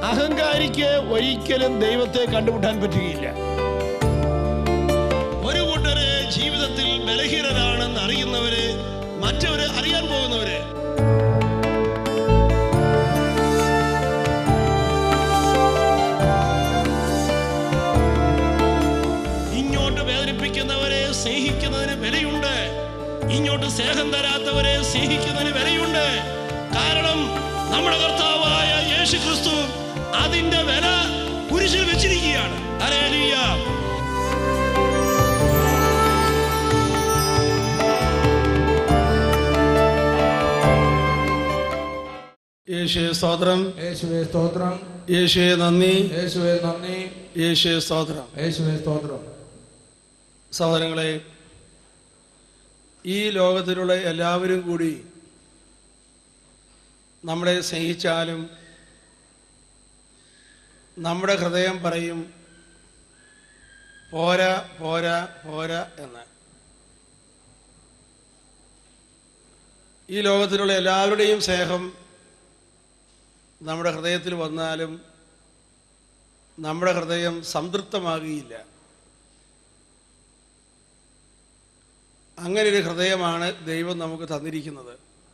അഹങ്കാരിക്ക് ഒരിക്കലും ദൈവത്തെ കണ്ടുമുട്ടാൻ പറ്റുകയില്ല ഒരു കൂട്ടര് ജീവിതത്തിൽ ബലഹീനരാണെന്ന് അറിയുന്നവര് മറ്റവര് അറിയാൻ പോകുന്നവര് ഇങ്ങോട്ട് വേദനിപ്പിക്കുന്നവരെ സ്നേഹിക്കുന്നതിന് വിലയുണ്ട് ഇങ്ങോട്ട് സ്നേഹം തരാത്തവരെ സ്നേഹിക്കുന്നതിന് വിലയുണ്ട് കാരണം നമ്മുടെ കർത്താവായ യേശു ക്രിസ്തു അതിന്റെ വില കുരിശിൽ വെച്ചിരിക്കുകയാണ് ഹല്ലേലൂയ യേശുവേ സ്തോത്രം യേശുവേ സ്തോത്രം യേശുവേ നന്ദി യേശുവേ നന്ദി യേശുവേ സ്തോത്രം യേശുവേ സ്തോത്രം സഹോദരങ്ങളെ ഈ ലോകത്തിലുള്ള എല്ലാവരും കൂടി നമ്മളെ സ്നേഹിച്ചാലും നമ്മുടെ ഹൃദയം പറയും പോരാ പോരാ പോരാ എന്ന് ഈ ലോകത്തിലുള്ള എല്ലാവരുടെയും സ്നേഹം നമ്മുടെ ഹൃദയത്തിൽ വന്നാലും നമ്മുടെ ഹൃദയം സംതൃപ്തമാകുകയില്ല അങ്ങനെ ഒരു ഹൃദയമാണ് ദൈവം നമുക്ക് തന്നിരിക്കുന്നത്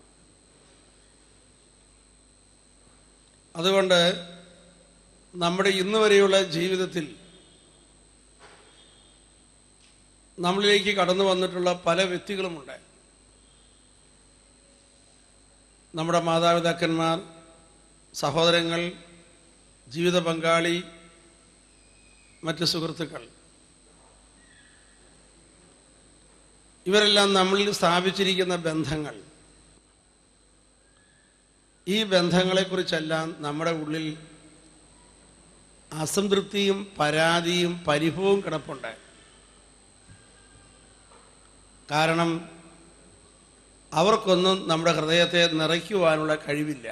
അതുകൊണ്ട് നമ്മുടെ ഇന്ന് വരെയുള്ള ജീവിതത്തിൽ നമ്മളിലേക്ക് കടന്നു വന്നിട്ടുള്ള പല വ്യക്തികളുമുണ്ട് നമ്മുടെ മാതാപിതാക്കന്മാർ സഹോദരങ്ങൾ ജീവിത പങ്കാളി മറ്റ് സുഹൃത്തുക്കൾ ഇവരെല്ലാം നമ്മളിൽ സ്ഥാപിച്ചിരിക്കുന്ന ബന്ധങ്ങൾ ഈ ബന്ധങ്ങളെക്കുറിച്ചെല്ലാം നമ്മുടെ ഉള്ളിൽ അസംതൃപ്തിയും പരാതിയും പരിഭവവും കിടപ്പുണ്ട് കാരണം അവർക്കൊന്നും നമ്മുടെ ഹൃദയത്തെ നിറയ്ക്കുവാനുള്ള കഴിവില്ല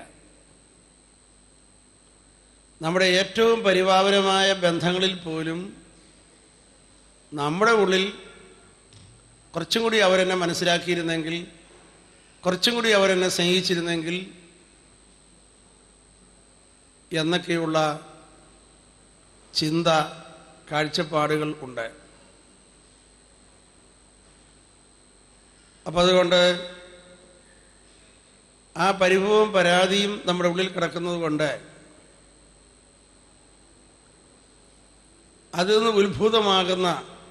നമ്മുടെ ഏറ്റവും പരിപാവനമായ ബന്ധങ്ങളിൽ പോലും നമ്മുടെ ഉള്ളിൽ കുറച്ചും കൂടി അവരെന്നെ മനസ്സിലാക്കിയിരുന്നെങ്കിൽ കുറച്ചും കൂടി അവരെന്നെ സ്നേഹിച്ചിരുന്നെങ്കിൽ എന്നൊക്കെയുള്ള ചിന്ത കാഴ്ചപ്പാടുകൾ ഉണ്ട് അപ്പം അതുകൊണ്ട് ആ പരിഭവവും പരാതിയും നമ്മുടെ ഉള്ളിൽ കിടക്കുന്നത് കൊണ്ട് അതിൽ നിന്ന് ഉത്ഭൂതമാകുന്ന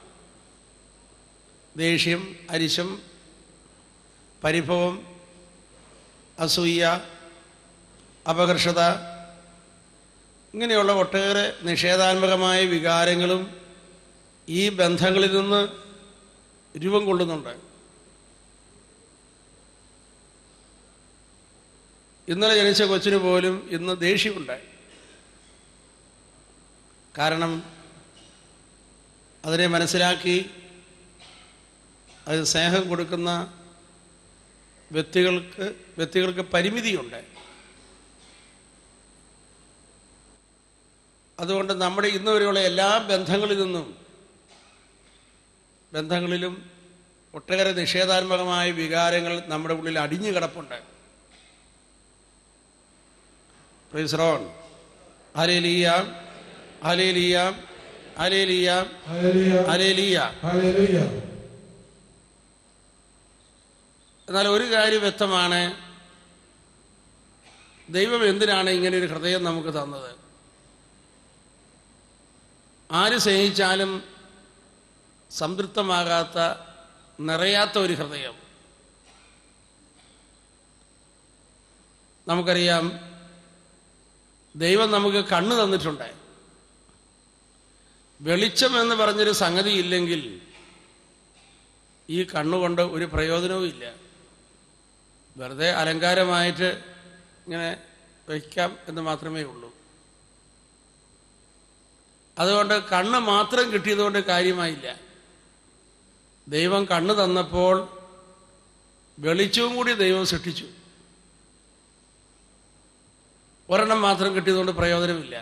ദേഷ്യം അരിശം പരിഭവം അസൂയ അപകർഷത ഇങ്ങനെയുള്ള ഒട്ടേറെ നിഷേധാത്മകമായ വികാരങ്ങളും ഈ ബന്ധങ്ങളിൽ നിന്ന് രൂപം കൊള്ളുന്നുണ്ട് ഇന്നലെ ജനിച്ച കൊച്ചിന് പോലും ഇന്ന് ദേഷ്യമുണ്ട് കാരണം അതിനെ മനസ്സിലാക്കി അത് സ്നേഹം കൊടുക്കുന്ന വ്യക്തികൾക്ക് വ്യക്തികൾക്ക് പരിമിതിയുണ്ട് അതുകൊണ്ട് നമ്മുടെ ഇന്ന് വരെയുള്ള എല്ലാ ബന്ധങ്ങളിൽ നിന്നും ബന്ധങ്ങളിലും ഒട്ടേറെ നിഷേധാത്മകമായ വികാരങ്ങൾ നമ്മുടെ ഉള്ളിൽ അടിഞ്ഞു കിടപ്പുണ്ട് പ്രീസ്റോൺ hallelujah hallelujah hallelujah hallelujah hallelujah hallelujah എന്നാൽ ഒരു കാര്യം വ്യക്തമാണ് ദൈവം എന്തിനാണ് ഇങ്ങനെ ഒരു ഹൃദയം നമുക്ക് തന്നത് ആര് സ്നേഹിച്ചാലും സംതൃപ്തമാകാത്ത നിറയാത്ത ഒരു ഹൃദയം നമുക്കറിയാം ദൈവം നമുക്ക് കണ്ണ് തന്നിട്ടുണ്ട് വെളിച്ചം എന്ന് പറഞ്ഞൊരു സംഗതി ഇല്ലെങ്കിൽ ഈ കണ്ണുകൊണ്ട് ഒരു പ്രയോജനവും ഇല്ല വെറുതെ അലങ്കാരമായിട്ട് ഇങ്ങനെ വയ്ക്കാം എന്ന് മാത്രമേ ഉള്ളൂ അതുകൊണ്ട് കണ്ണ് മാത്രം കിട്ടിയതുകൊണ്ട് കാര്യമായില്ല ദൈവം കണ്ണ് തന്നപ്പോൾ വെളിച്ചവും കൂടി ദൈവം സൃഷ്ടിച്ചു ഒരെണ്ണം മാത്രം കിട്ടിയതുകൊണ്ട് പ്രയോജനമില്ല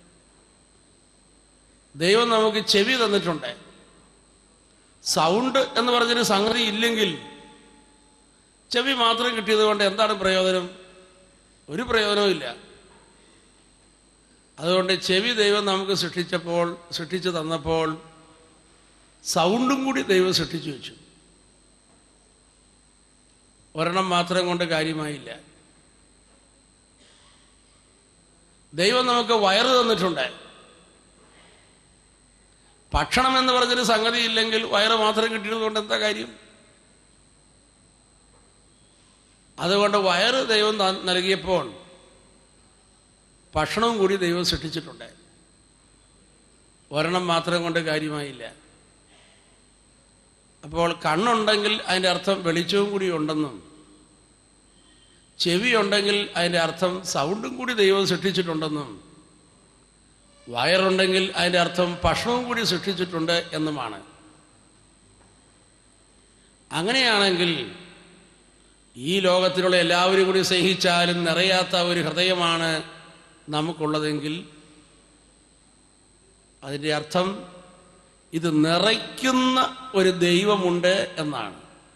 ദൈവം നമുക്ക് ചെവി തന്നിട്ടുണ്ട് സൗണ്ട് എന്ന് പറഞ്ഞൊരു സംഗതി ഇല്ലെങ്കിൽ ചെവി മാത്രം കിട്ടിയത് കൊണ്ട് എന്താണ് പ്രയോജനം ഒരു പ്രയോജനവും ഇല്ല അതുകൊണ്ട് ചെവി ദൈവം നമുക്ക് സൃഷ്ടിച്ചപ്പോൾ സൃഷ്ടിച്ചു തന്നപ്പോൾ സൗണ്ടും കൂടി ദൈവം സൃഷ്ടിച്ചു വെച്ചു ഒരെണ്ണം മാത്രം കൊണ്ട് കാര്യമായില്ല ദൈവം നമുക്ക് വയറ് തന്നിട്ടുണ്ട് ഭക്ഷണം എന്ന് പറഞ്ഞൊരു സംഗതി ഇല്ലെങ്കിൽ വയറ് മാത്രം കിട്ടിയത് കൊണ്ട് എന്താ കാര്യം അതുകൊണ്ട് വയറ് ദൈവം ത- നൽകിയപ്പോൾ ഭക്ഷണവും കൂടി ദൈവം സൃഷ്ടിച്ചിട്ടുണ്ട് ഒരെണ്ണം മാത്രം കൊണ്ട് കാര്യമായില്ല അപ്പോൾ കണ്ണുണ്ടെങ്കിൽ അതിൻ്റെ അർത്ഥം വെളിച്ചവും കൂടി ഉണ്ടെന്നും ചെവി ഉണ്ടെങ്കിൽ അതിൻ്റെ അർത്ഥം സൗണ്ടും കൂടി ദൈവം സൃഷ്ടിച്ചിട്ടുണ്ടെന്നും വയറുണ്ടെങ്കിൽ അതിൻ്റെ അർത്ഥം ഭക്ഷണവും കൂടി സൃഷ്ടിച്ചിട്ടുണ്ട് എന്നുമാണ് അങ്ങനെയാണെങ്കിൽ ഈ ലോകത്തിലുള്ള എല്ലാവരും കൂടി സ്നേഹിച്ചാലും നിറയാത്ത ഒരു ഹൃദയമാണ് നമുക്കുള്ളതെങ്കിൽ അതിൻ്റെ അർത്ഥം ഇത് നിറയ്ക്കുന്ന ഒരു ദൈവമുണ്ട് എന്നാണ്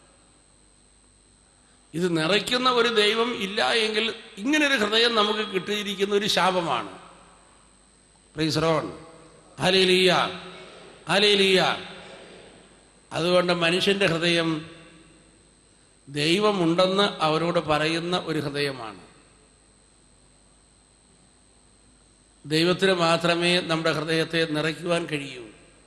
ഇത് നിറയ്ക്കുന്ന ഒരു ദൈവം ഇല്ല എങ്കിൽ ഇങ്ങനൊരു ഹൃദയം നമുക്ക് കിട്ടിയിരിക്കുന്ന ഒരു ശാപമാണ് പ്രീസറോൺ ഹലേലിയ ഹലേലിയ അതുകൊണ്ട് മനുഷ്യൻ്റെ ഹൃദയം ദൈവമുണ്ടെന്ന് അവരോട് പറയുന്ന ഒരു ഹൃദയമാണ് ദൈവത്തിന് മാത്രമേ നമ്മുടെ ഹൃദയത്തെ നിറയ്ക്കുവാൻ കഴിയൂ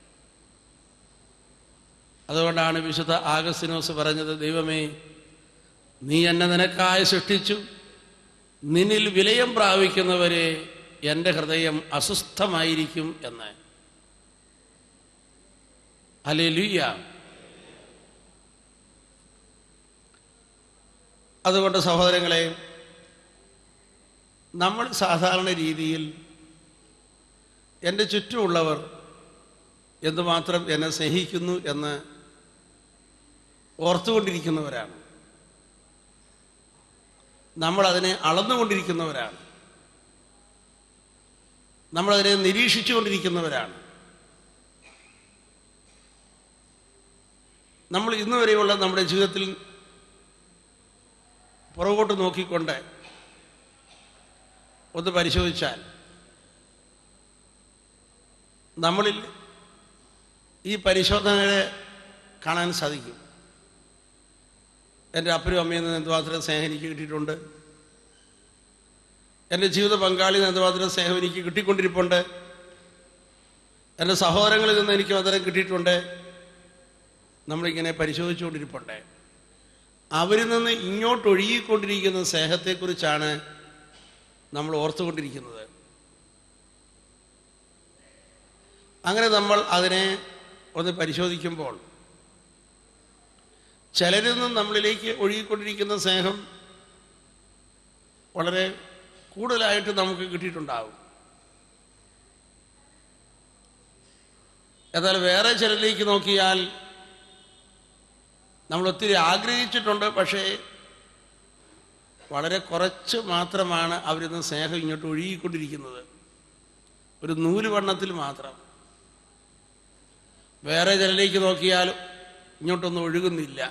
അതുകൊണ്ടാണ് വിശുദ്ധ ആഗസ്തിനോസ് പറഞ്ഞത് ദൈവമേ നീ എന്നെ നിനക്കായി സൃഷ്ടിച്ചു നിന്നിൽ വിലയം പ്രാപിക്കുന്നവരെ എൻ്റെ ഹൃദയം അസ്വസ്ഥമായിരിക്കും എന്ന് അല്ലേലുയ്യ അതുകൊണ്ട് സഹോദരങ്ങളെ നമ്മൾ സാധാരണ രീതിയിൽ എൻ്റെ ചുറ്റുമുള്ളവർ എന്തുമാത്രം എന്നെ സ്നേഹിക്കുന്നു എന്ന് ഓർത്തുകൊണ്ടിരിക്കുന്നവരാണ് നമ്മളതിനെ അളന്നുകൊണ്ടിരിക്കുന്നവരാണ് നമ്മളതിനെ നിരീക്ഷിച്ചുകൊണ്ടിരിക്കുന്നവരാണ് നമ്മൾ ഇന്ന് വരെയുള്ള നമ്മുടെ ജീവിതത്തിൽ പുറകോട്ട് നോക്കിക്കൊണ്ട് ഒന്ന് പരിശോധിച്ചാൽ നമ്മളിൽ ഈ പരിശോധനകളെ കാണാൻ സാധിക്കും എൻ്റെ അപ്പനും അമ്മയിൽ നിന്ന് എന്തുമാത്രം സ്നേഹം എനിക്ക് കിട്ടിയിട്ടുണ്ട് എൻ്റെ ജീവിത പങ്കാളിയിൽ നിന്ന് എന്തുമാത്രം സ്നേഹം എനിക്ക് കിട്ടിക്കൊണ്ടിരിപ്പുണ്ട് എൻ്റെ സഹോദരങ്ങളിൽ നിന്ന് എനിക്ക് മാത്രം കിട്ടിയിട്ടുണ്ട് നമ്മളിങ്ങനെ പരിശോധിച്ചുകൊണ്ടിരിപ്പുണ്ട് അവരിൽ നിന്ന് ഇങ്ങോട്ട് ഒഴുകിക്കൊണ്ടിരിക്കുന്ന സ്നേഹത്തെക്കുറിച്ചാണ് നമ്മൾ ഓർത്തുകൊണ്ടിരിക്കുന്നത് അങ്ങനെ നമ്മൾ അതിനെ ഒന്ന് പരിശോധിക്കുമ്പോൾ ചിലരിൽ നിന്നും നമ്മളിലേക്ക് ഒഴുകിക്കൊണ്ടിരിക്കുന്ന സ്നേഹം വളരെ കൂടുതലായിട്ട് നമുക്ക് കിട്ടിയിട്ടുണ്ടാവും എന്നാൽ വേറെ ചിലരിലേക്ക് നോക്കിയാൽ നമ്മൾ ഒത്തിരി ആഗ്രഹിച്ചിട്ടുണ്ട് പക്ഷേ വളരെ കുറച്ച് മാത്രമാണ് അവരിൽ നിന്ന് സ്നേഹം ഇങ്ങോട്ട് ഒഴുകിക്കൊണ്ടിരിക്കുന്നത് ഒരു നൂല് വണ്ണത്തിൽ മാത്രം വേറെ ചിലരിലേക്ക് നോക്കിയാൽ ഇങ്ങോട്ടൊന്നും ഒഴുകുന്നില്ല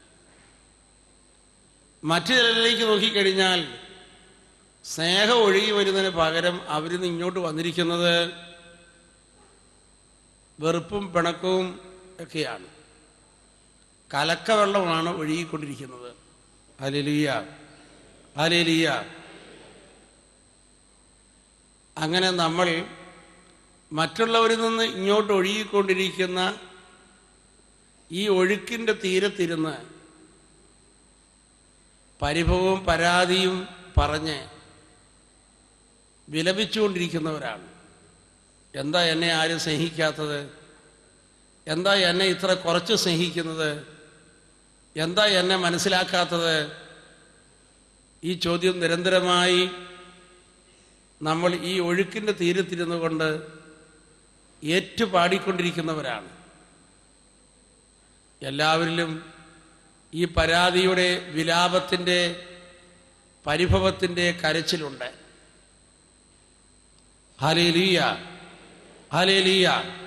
മറ്റു ചിലരിലേക്ക് നോക്കിക്കഴിഞ്ഞാൽ സ്നേഹം ഒഴുകി വരുന്നതിന് പകരം അവരിൽ നിന്ന് ഇങ്ങോട്ട് വന്നിരിക്കുന്നത് വെറുപ്പും പിണക്കവും ഒക്കെയാണ് കലക്കവെള്ളമാണ് ഒഴുകിക്കൊണ്ടിരിക്കുന്നത് ഹലിലിയ ഹലിലിയ അങ്ങനെ നമ്മൾ മറ്റുള്ളവരിൽ നിന്ന് ഇങ്ങോട്ട് ഒഴുകിക്കൊണ്ടിരിക്കുന്ന ഈ ഒഴുക്കിൻ്റെ തീരത്തിരുന്ന് പരിഭവവും പരാതിയും പറഞ്ഞ് വിലപിച്ചുകൊണ്ടിരിക്കുന്നവരാണ് എന്താ എന്നെ ആരും സ്നേഹിക്കാത്തത് എന്താ എന്നെ ഇത്ര കുറച്ച് സ്നേഹിക്കുന്നത് എന്താ എന്നെ മനസ്സിലാക്കാത്തത് ഈ ചോദ്യം നിരന്തരമായി നമ്മൾ ഈ ഒഴുക്കിൻ്റെ തീരത്തിരുന്നു കൊണ്ട് ഏറ്റുപാടിക്കൊണ്ടിരിക്കുന്നവരാണ് എല്ലാവരിലും ഈ പരാതിയുടെ വിലാപത്തിൻ്റെ പരിഭവത്തിൻ്റെ കരച്ചിലുണ്ട് ഹലേലിയ ഹലേലിയ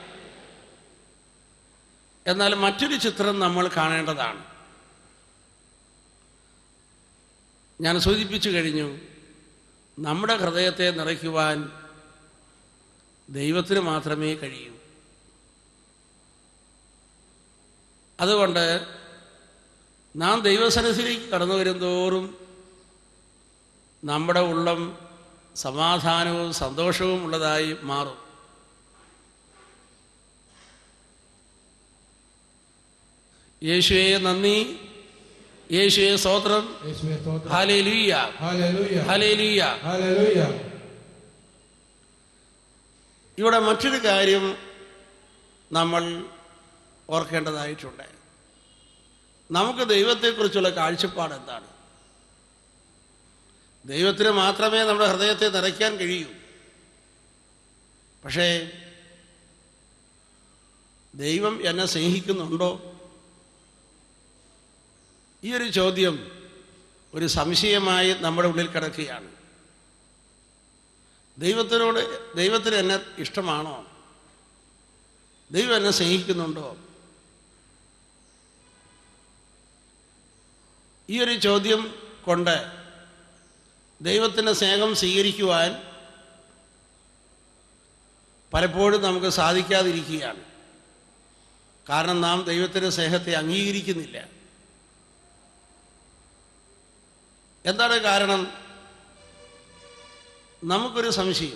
എന്നാൽ മറ്റൊരു ചിത്രം നമ്മൾ കാണേണ്ടതാണ് ഞാൻ സൂചിപ്പിച്ചു കഴിഞ്ഞു നമ്മുടെ ഹൃദയത്തെ നിറയ്ക്കുവാൻ ദൈവത്തിന് മാത്രമേ കഴിയൂ അതുകൊണ്ട് നാം ദൈവസനത്തിലേക്ക് കടന്നു വരുന്തോറും നമ്മുടെ ഉള്ളം സമാധാനവും സന്തോഷവും ഉള്ളതായി മാറും യേശുവെ നന്ദി യേശുവെ സ്തോത്രം യേശുവേ സ്തോത്രം ഹാലേ ലുയ്യ ഹല്ലേലൂയ ഹാലേ ലുയ്യ ഹല്ലേലൂയ ഇവിടെ മറ്റൊരു കാര്യം നമ്മൾ ഓർക്കേണ്ടതായിട്ടുണ്ട് നമുക്ക് ദൈവത്തെക്കുറിച്ചുള്ള കാഴ്ചപ്പാട് എന്താണ് ദൈവത്തിന് മാത്രമേ നമ്മുടെ ഹൃദയത്തെ നിറയ്ക്കാൻ കഴിയൂ പക്ഷേ ദൈവം എന്നെ സ്നേഹിക്കുന്നുണ്ടോ ഈ ഒരു ചോദ്യം ഒരു സംശയമായി നമ്മുടെ ഉള്ളിൽ കിടക്കുകയാണ് ദൈവത്തിനോട് ദൈവത്തിന് എന്നെ ഇഷ്ടമാണോ ദൈവം എന്നെ സ്നേഹിക്കുന്നുണ്ടോ ഈ ഒരു ചോദ്യം കൊണ്ട് ദൈവത്തിൻ്റെ സ്നേഹം സ്വീകരിക്കുവാൻ പലപ്പോഴും നമുക്ക് സാധിക്കാതിരിക്കുകയാണ് കാരണം നാം ദൈവത്തിൻ്റെ സ്നേഹത്തെ അംഗീകരിക്കുന്നില്ല എന്താണ് കാരണം നമുക്കൊരു സംശയം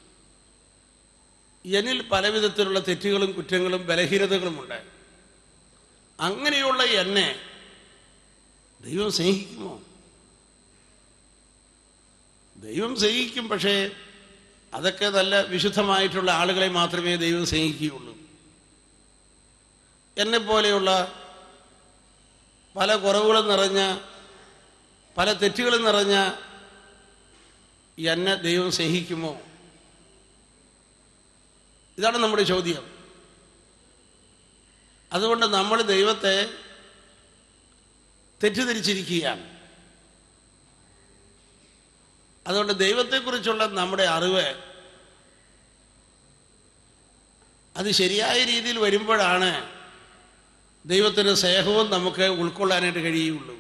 എന്നിൽ പലവിധത്തിലുള്ള തെറ്റുകളും കുറ്റങ്ങളും ബലഹീനതകളുമുണ്ട് അങ്ങനെയുള്ള എന്നെ ദൈവം സ്നേഹിക്കുമോ ദൈവം സ്നേഹിക്കും പക്ഷേ അതൊക്കെ നല്ല വിശുദ്ധമായിട്ടുള്ള ആളുകളെ മാത്രമേ ദൈവം സ്നേഹിക്കുകയുള്ളൂ എന്നെ പോലെയുള്ള പല കുറവുകളും നിറഞ്ഞ പല തെറ്റുകളും നിറഞ്ഞ എന്നെ ദൈവം സ്നേഹിക്കുമോ ഇതാണ് നമ്മുടെ ചോദ്യം അതുകൊണ്ട് നമ്മൾ ദൈവത്തെ തെറ്റിദ്ധരിച്ചിരിക്കുകയാണ് അതുകൊണ്ട് ദൈവത്തെക്കുറിച്ചുള്ള നമ്മുടെ അറിവ് അത് ശരിയായ രീതിയിൽ വരുമ്പോഴാണ് ദൈവത്തിൻ്റെ സ്നേഹവും നമുക്ക് ഉൾക്കൊള്ളാനായിട്ട് കഴിയുള്ളൂ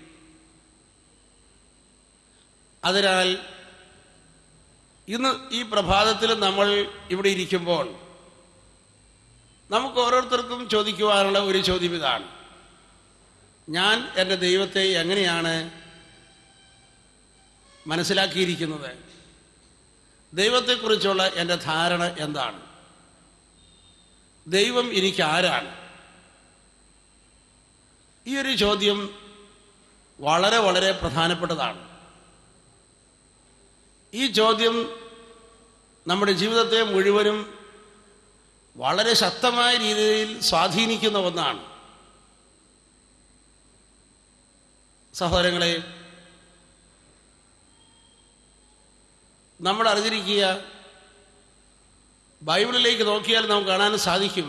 അതിനാൽ ഇന്ന് ഈ പ്രഭാതത്തിൽ നമ്മൾ ഇവിടെ ഇരിക്കുമ്പോൾ നമുക്ക് ഓരോരുത്തർക്കും ചോദിക്കുവാനുള്ള ഒരു ചോദ്യം ഇതാണ് ഞാൻ എൻ്റെ ദൈവത്തെ എങ്ങനെയാണ് മനസ്സിലാക്കിയിരിക്കുന്നത് ദൈവത്തെക്കുറിച്ചുള്ള എൻ്റെ ധാരണ എന്താണ് ദൈവം എനിക്ക് ആരാണ് ഈ ഒരു ചോദ്യം വളരെ വളരെ പ്രധാനപ്പെട്ടതാണ് ഈ ചോദ്യം നമ്മുടെ ജീവിതത്തെ മുഴുവനും വളരെ ശക്തമായ രീതിയിൽ സ്വാധീനിക്കുന്ന ഒന്നാണ് സഹോദരങ്ങളെ നമ്മൾ അറിഞ്ഞിരിക്കുക ബൈബിളിലേക്ക് നോക്കിയാൽ നമുക്ക് കാണാൻ സാധിക്കും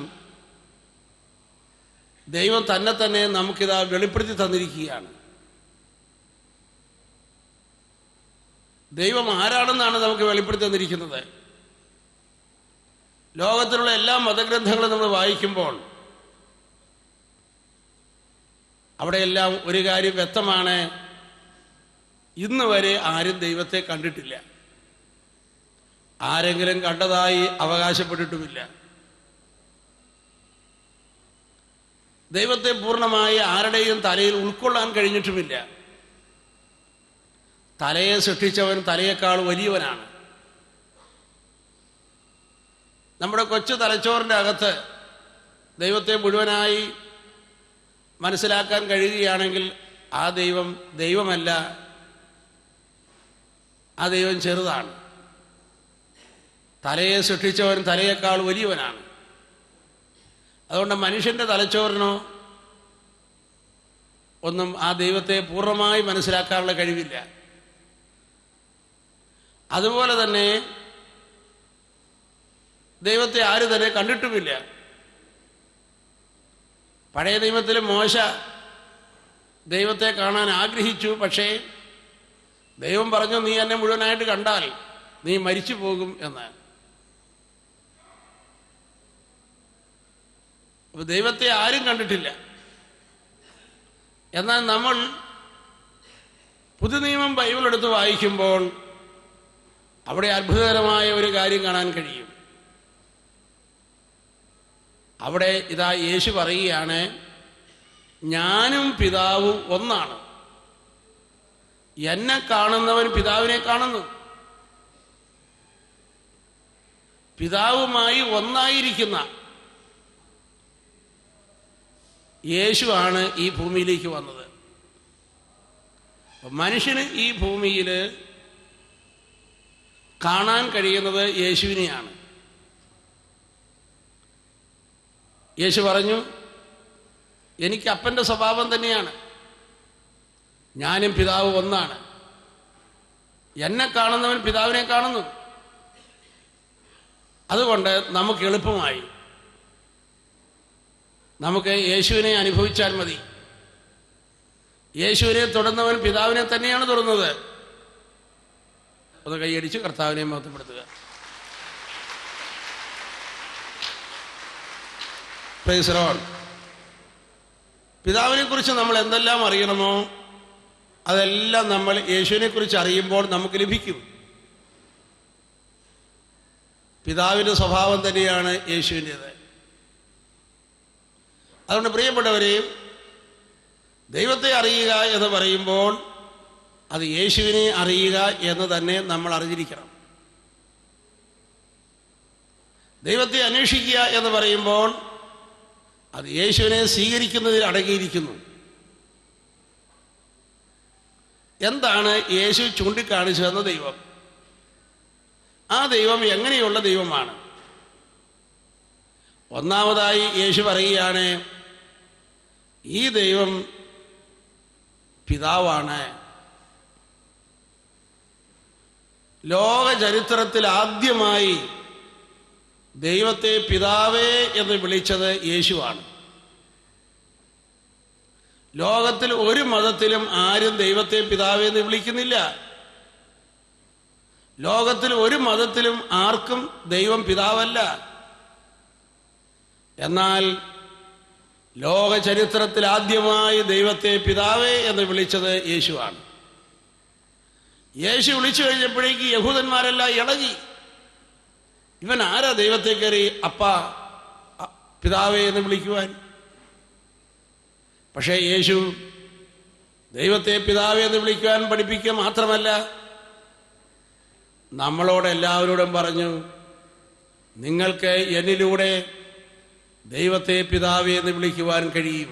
ദൈവം തന്നെ തന്നെ നമുക്കിതാ വെളിപ്പെടുത്തി തന്നിരിക്കുകയാണ് ദൈവം ആരാണെന്നാണ് നമുക്ക് വെളിപ്പെടുത്തി തന്നിരിക്കുന്നത് ലോകത്തിലുള്ള എല്ലാ മതഗ്രന്ഥങ്ങളും നമ്മൾ വായിക്കുമ്പോൾ അവിടെയെല്ലാം ഒരു കാര്യം വ്യക്തമാണ് ഇന്ന് വരെ ആരും ദൈവത്തെ കണ്ടിട്ടില്ല ആരെങ്കിലും കണ്ടതായി അവകാശപ്പെട്ടിട്ടുമില്ല ദൈവത്തെ പൂർണ്ണമായി ആരുടെയും തലയിൽ ഉൾക്കൊള്ളാൻ കഴിഞ്ഞിട്ടുമില്ല തലയെ സൃഷ്ടിച്ചവൻ തലയേക്കാൾ വലിയവനാണ് നമ്മുടെ കൊച്ചു തലച്ചോറിൻ്റെ അകത്ത് ദൈവത്തെ മുഴുവനായി മനസ്സിലാക്കാൻ കഴിയുകയാണെങ്കിൽ ആ ദൈവം ദൈവമല്ല ആ ദൈവം ചെറുതാണ് തലയെ സൃഷ്ടിച്ചവൻ തലയേക്കാൾ വലിയവനാണ് അതുകൊണ്ട് മനുഷ്യൻ്റെ തലച്ചോറിനോ ഒന്നും ആ ദൈവത്തെ പൂർണ്ണമായി മനസ്സിലാക്കാനുള്ള കഴിവില്ല അതുപോലെ തന്നെ ദൈവത്തെ ആരും തന്നെ കണ്ടിട്ടുമില്ല പഴയ നിയമത്തിൽ മോശ ദൈവത്തെ കാണാൻ ആഗ്രഹിച്ചു പക്ഷേ ദൈവം പറഞ്ഞു നീ എന്നെ മുഴുവനായിട്ട് കണ്ടാൽ നീ മരിച്ചു പോകും എന്ന് അപ്പൊ ദൈവത്തെ ആരും കണ്ടിട്ടില്ല എന്നാൽ നമ്മൾ പുതു നിയമം ബൈബിൾ എടുത്ത് വായിക്കുമ്പോൾ അവിടെ അത്ഭുതകരമായ ഒരു കാര്യം കാണാൻ കഴിയും അവിടെ ഇതാ യേശു പറയുകയാണ് ഞാനും പിതാവും ഒന്നാണ് എന്നെ കാണുന്നവൻ പിതാവിനെ കാണുന്നു പിതാവുമായി ഒന്നായിരിക്കുന്ന യേശുവാണ് ഈ ഭൂമിയിലേക്ക് വന്നത് അപ്പൊ മനുഷ്യന് ഈ ഭൂമിയിൽ കാണാൻ കഴിയുന്നത് യേശുവിനെയാണ് യേശു പറഞ്ഞു എനിക്ക് അപ്പൻ്റെ സ്വഭാവം തന്നെയാണ് ഞാനും പിതാവ് ഒന്നാണ് എന്നെ കാണുന്നവൻ പിതാവിനെ കാണുന്നു അതുകൊണ്ട് നമുക്ക് എളുപ്പമായി നമുക്ക് യേശുവിനെ അനുഭവിച്ചാൽ മതി യേശുവിനെ തുടർന്നവൻ പിതാവിനെ തന്നെയാണ് തുടർന്നത് ഒന്ന് കൈയടിച്ച് കർത്താവിനെ മഹത്വപ്പെടുത്തുക Praise the Lord. പിതാവിനെ കുറിച്ച് നമ്മൾ എന്തെല്ലാം അറിയണമോ അതെല്ലാം നമ്മൾ യേശുവിനെ കുറിച്ച് അറിയുമ്പോൾ നമുക്ക് ലഭിക്കും പിതാവിൻ്റെ സ്വഭാവം തന്നെയാണ് യേശുവിൻ്റേത് അതുകൊണ്ട് പ്രിയപ്പെട്ടവരെയും ദൈവത്തെ അറിയുക എന്ന് പറയുമ്പോൾ അത് യേശുവിനെ അറിയുക എന്ന് തന്നെ നമ്മൾ അറിഞ്ഞിരിക്കണം ദൈവത്തെ അന്വേഷിക്കുക എന്ന് പറയുമ്പോൾ അത് യേശുവിനെ സ്വീകരിക്കുന്നതിൽ അടങ്ങിയിരിക്കുന്നു എന്താണ് യേശു ചൂണ്ടിക്കാണിച്ചു തന്ന ദൈവം ആ ദൈവം എങ്ങനെയുള്ള ദൈവമാണ് ഒന്നാമതായി യേശു പറയുകയാണ് ഈ ദൈവം പിതാവാണ് ലോക ചരിത്രത്തിൽ ആദ്യമായി ദൈവത്തെ പിതാവേ എന്ന് വിളിച്ചത് യേശുവാണ് ലോകത്തിൽ ഒരു മതത്തിലും ആരും ദൈവത്തെ പിതാവേ എന്ന് വിളിക്കുന്നില്ല ലോകത്തിൽ ഒരു മതത്തിലും ആർക്കും ദൈവം പിതാവല്ല എന്നാൽ ലോക ചരിത്രത്തിൽ ആദ്യമായി ദൈവത്തെ പിതാവേ എന്ന് വിളിച്ചത് യേശുവാണ് യേശു വിളിച്ചു കഴിഞ്ഞപ്പോഴേക്ക് യഹൂദന്മാരെല്ലാം ഇളകി ഇവൻ ആരാ ദൈവത്തെ കയറി അപ്പ അ- പിതാവേ എന്ന് വിളിക്കുവാൻ പക്ഷേ യേശു ദൈവത്തെ പിതാവേ എന്ന് വിളിക്കുവാൻ പഠിപ്പിക്കുക മാത്രമല്ല നമ്മളോട് എല്ലാവരോടും പറഞ്ഞു നിങ്ങൾക്ക് എന്നിലൂടെ ദൈവത്തെ പിതാവേ എന്ന് വിളിക്കുവാൻ കഴിയും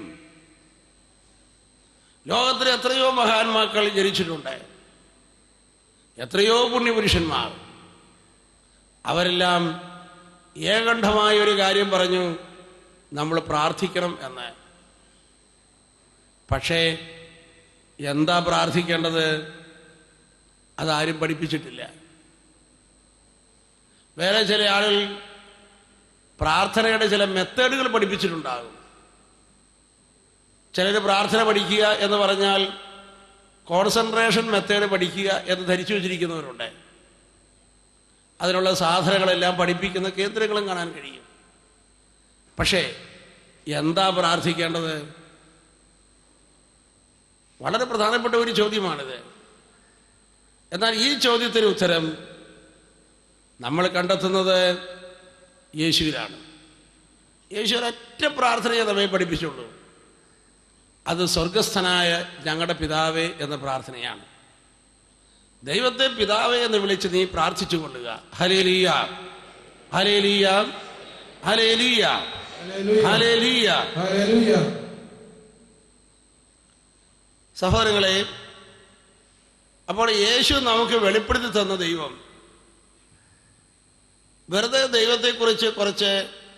ലോകത്തിൽ എത്രയോ മഹാന്മാക്കൾ ജനിച്ചിട്ടുണ്ട് എത്രയോ പുണ്യപുരുഷന്മാർ അവരെല്ലാം ഏകണ്ഠമായ ഒരു കാര്യം പറഞ്ഞു നമ്മൾ പ്രാർത്ഥിക്കണം എന്ന് പക്ഷേ എന്താ പ്രാർത്ഥിക്കേണ്ടത് അതാരും പഠിപ്പിച്ചിട്ടില്ല വേറെ ചില ആളുകൾ പ്രാർത്ഥനയുടെ ചില മെത്തേഡുകൾ പഠിപ്പിച്ചിട്ടുണ്ടാകും ചിലർ പ്രാർത്ഥന പഠിക്കുക എന്ന് പറഞ്ഞാൽ കോൺസെൻട്രേഷൻ മെത്തേഡ് പഠിക്കുക എന്ന് ധരിച്ചു വച്ചിരിക്കുന്നവരുണ്ട് അതിനുള്ള സാധനങ്ങളെല്ലാം പഠിപ്പിക്കുന്ന കേന്ദ്രങ്ങളും കാണാൻ കഴിയും പക്ഷേ എന്താ പ്രാർത്ഥിക്കേണ്ടത് വളരെ പ്രധാനപ്പെട്ട ഒരു ചോദ്യമാണിത് എന്നാൽ ഈ ചോദ്യത്തിന് ഉത്തരം നമ്മൾ കണ്ടെത്തുന്നത് യേശുവിലാണ് യേശു ഒരൊറ്റ പ്രാർത്ഥനയെ നമ്മെ പഠിപ്പിച്ചുള്ളൂ അത് സ്വർഗസ്ഥനായ ഞങ്ങളുടെ പിതാവേ എന്ന പ്രാർത്ഥനയാണ് ദൈവത്തെ പിതാവേ എന്ന് വിളിച്ച് നീ പ്രാർത്ഥിച്ചു കൊള്ളുക hallelujah hallelujah hallelujah hallelujah hallelujah സഹോദരങ്ങളെ അപ്പോൾ യേശു നമുക്ക് വെളിപ്പെടുത്തി തന്ന ദൈവം വെറുതെ ദൈവത്തെക്കുറിച്ച് കുറച്ച്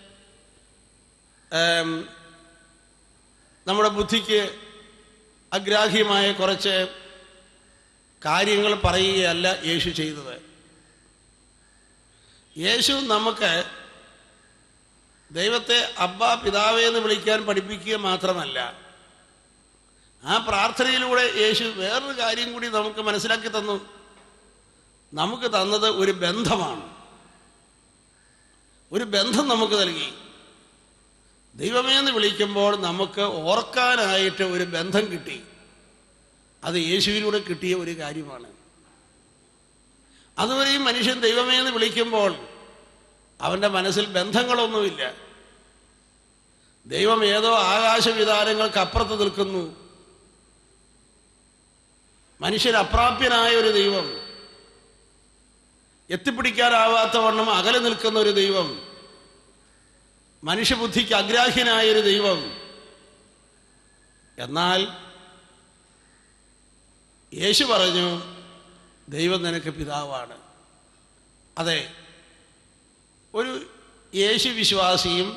ഏം, നമ്മുടെ ബുദ്ധിക്ക് അഗ്രാഹ്യമായ കുറച്ച് കാര്യങ്ങൾ പറയുകയല്ല യേശു ചെയ്തത് യേശു നമുക്ക് ദൈവത്തെ അബ്ബ പിതാവേ എന്ന് വിളിക്കാൻ പഠിപ്പിക്കുക മാത്രമല്ല ആ പ്രാർത്ഥനയിലൂടെ യേശു വേറൊരു കാര്യം കൂടി നമുക്ക് മനസ്സിലാക്കി തന്നു നമുക്ക് തന്നത് ഒരു ബന്ധമാണ് ഒരു ബന്ധം നമുക്ക് നൽകി ദൈവമേ എന്ന് വിളിക്കുമ്പോൾ നമുക്ക് ഓർക്കാനായിട്ട് ഒരു ബന്ധം കിട്ടി അത് യേശുവിലൂടെ കിട്ടിയ ഒരു കാര്യമാണ് അതുവരെയും മനുഷ്യൻ ദൈവമേ എന്ന് വിളിക്കുമ്പോൾ അവൻ്റെ മനസ്സിൽ ബന്ധങ്ങളൊന്നുമില്ല ദൈവം ഏതോ ആകാശവിധാനങ്ങൾക്ക് അപ്പുറത്ത് നിൽക്കുന്നു മനുഷ്യൻ അപ്രാപ്യനായ ഒരു ദൈവം എത്തിപ്പിടിക്കാനാവാത്ത വണ്ണം അകലെ നിൽക്കുന്ന ഒരു ദൈവം മനുഷ്യബുദ്ധിക്ക് അഗ്രാഹ്യനായ ഒരു ദൈവം എന്നാൽ യേശു പറഞ്ഞു ദൈവം നിനക്ക് പിതാവാണ് അതെ ഒരു യേശു വിശ്വാസിയും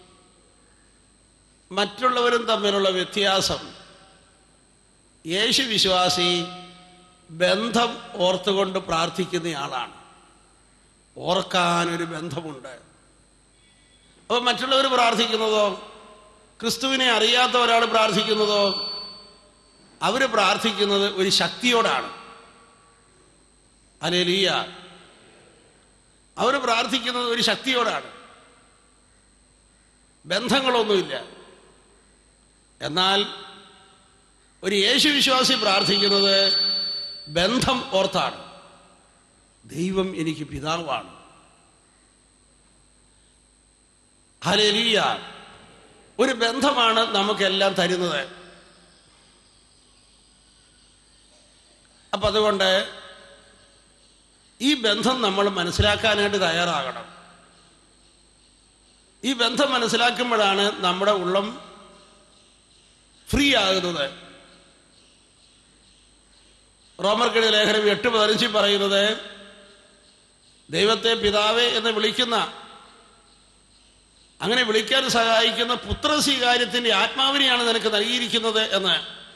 മറ്റുള്ളവരും തമ്മിലുള്ള വ്യത്യാസം യേശു വിശ്വാസി ബന്ധം ഓർത്തുകൊണ്ട് പ്രാർത്ഥിക്കുന്നയാളാണ് ഓർക്കാനൊരു ബന്ധമുണ്ട് അപ്പോൾ മറ്റുള്ളവർ പ്രാർത്ഥിക്കുന്നതോ ക്രിസ്തുവിനെ അറിയാത്ത ഒരാൾ പ്രാർത്ഥിക്കുന്നതോ അവർ പ്രാർത്ഥിക്കുന്നത് ഒരു ശക്തിയോടാണ് അലേലിയ അവർ പ്രാർത്ഥിക്കുന്നത് ഒരു ശക്തിയോടാണ് ബന്ധങ്ങളൊന്നുമില്ല എന്നാൽ ഒരു യേശു വിശ്വാസി പ്രാർത്ഥിക്കുന്നത് ബന്ധം ഓർത്താണ് ദൈവം എനിക്ക് പിതാവാണ് ഹലേലിയ ഒരു ബന്ധമാണ് നമുക്കെല്ലാം തരുന്നത് അപ്പം അതുകൊണ്ട് ഈ ബന്ധം നമ്മൾ മനസ്സിലാക്കാനായിട്ട് തയ്യാറാകണം ഈ ബന്ധം മനസ്സിലാക്കുമ്പോഴാണ് നമ്മുടെ ഉള്ളം ഫ്രീ ആകുന്നത് റോമർക്കിടെ ലേഖനം എട്ട് പതിനഞ്ചിൽ പറയുന്നത് ദൈവത്തെ പിതാവേ എന്ന് വിളിക്കുന്ന അങ്ങനെ വിളിക്കാൻ സഹായിക്കുന്ന പുത്ര സ്വീകാര്യത്തിൻ്റെ ആത്മാവിനെയാണ് നിനക്ക് നൽകിയിരിക്കുന്നത് എന്ന്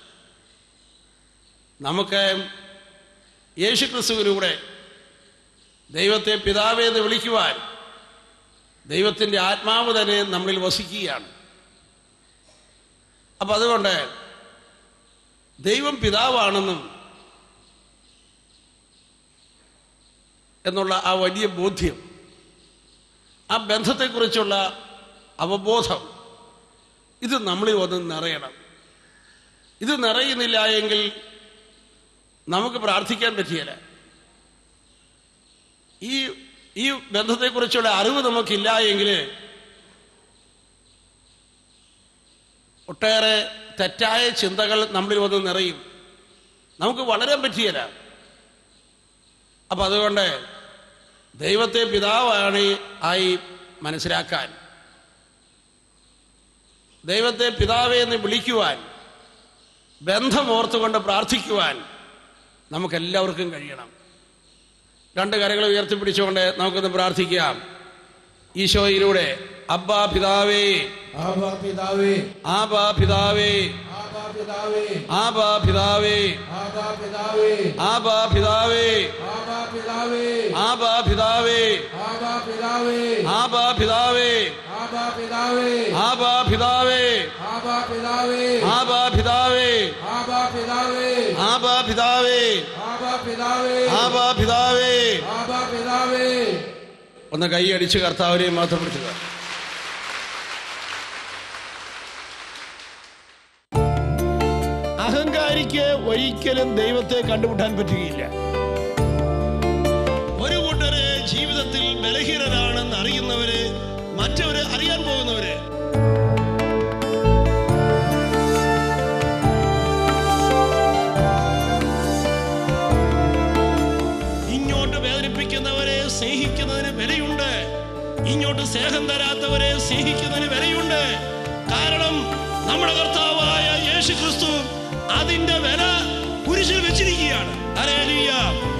നമുക്ക് യേശുക്രിസ്തുവിലൂടെ ദൈവത്തെ പിതാവേ എന്ന് വിളിക്കുവാൻ ദൈവത്തിൻ്റെ ആത്മാവ് തന്നെ നമ്മളിൽ വസിക്കുകയാണ് അപ്പം അതുകൊണ്ട് ദൈവം പിതാവാണെന്നും എന്നുള്ള ആ വലിയ ബോധ്യം ആ ബന്ധത്തെക്കുറിച്ചുള്ള അവബോധം ഇത് നമ്മളിൽ വന്ന് നിറയണം ഇത് നിറയുന്നില്ല എങ്കിൽ നമുക്ക് പ്രാർത്ഥിക്കാൻ പറ്റിയല്ല ഈ ഈ ബന്ധത്തെക്കുറിച്ചുള്ള അറിവ് നമുക്കില്ല എങ്കിൽ ഒട്ടേറെ തെറ്റായ ചിന്തകൾ നമ്മളിൽ വന്ന് നിറയും നമുക്ക് വളരാൻ പറ്റിയല്ല അപ്പം അതുകൊണ്ട് ദൈവത്തെ പിതാവാണ് ആയി മനസ്സിലാക്കാൻ ദൈവത്തെ പിതാവേ എന്ന് വിളിക്കുവാൻ ബന്ധമോർത്തുകൊണ്ട് പ്രാർത്ഥിക്കുവാൻ നമുക്കെല്ലാവർക്കും കഴിയണം രണ്ട് കരകൾ ഉയർത്തിപ്പിടിച്ചുകൊണ്ട് നമുക്കൊന്ന് പ്രാർത്ഥിക്കാം ഈശോയിലൂടെ അബ്ബാ പിതാവേ ആബാ പിതാവേ ആബാ പിതാവേ ആബാ പിതാവേ ആബാ പിതാവേ ആബാ പിതാവേ ആബാ പിതാവേ ആബാ പിതാവേ ആബാ പിതാവേ ആബാ പിതാവേ ആബാ പിതാവേ ആബാ പിതാവേ ആബാ പിതാവേ ആബാ പിതാവേ ആബാ പിതാവേ ആബാ പിതാവേ ആബാ പിതാവേ ആബാ പിതാവേ ആബാ പിതാവേ ആബാ പിതാവേ ഒന്ന് കൈ അടിച്ച് കർത്താവിനെ മാത്രപ്പെടുത്തുക അഹങ്കാരിക്ക് ഒരിക്കലും ദൈവത്തെ കണ്ടുമുട്ടാൻ പറ്റുകയില്ല ഒരു കൂട്ടര് ജീവിതത്തിൽ ബലഹീനരാണെന്ന് അറിയുന്നവര് മറ്റവര് അറിയാൻ പോകുന്നവര് ഇങ്ങോട്ട് വേദനിപ്പിക്കുന്നവരെ സ്നേഹിക്കുന്നതിന് വിലയുണ്ട് ഇങ്ങോട്ട് സ്നേഹം തരാത്തവരെ സ്നേഹിക്കുന്നതിന് വിലയുണ്ട് കാരണം നമ്മുടെ കർത്താവായ യേശു ക്രിസ്തു അതിന്റെ വില കുരിശിൽ വെച്ചിരിക്കുകയാണ് ഹല്ലേലൂയ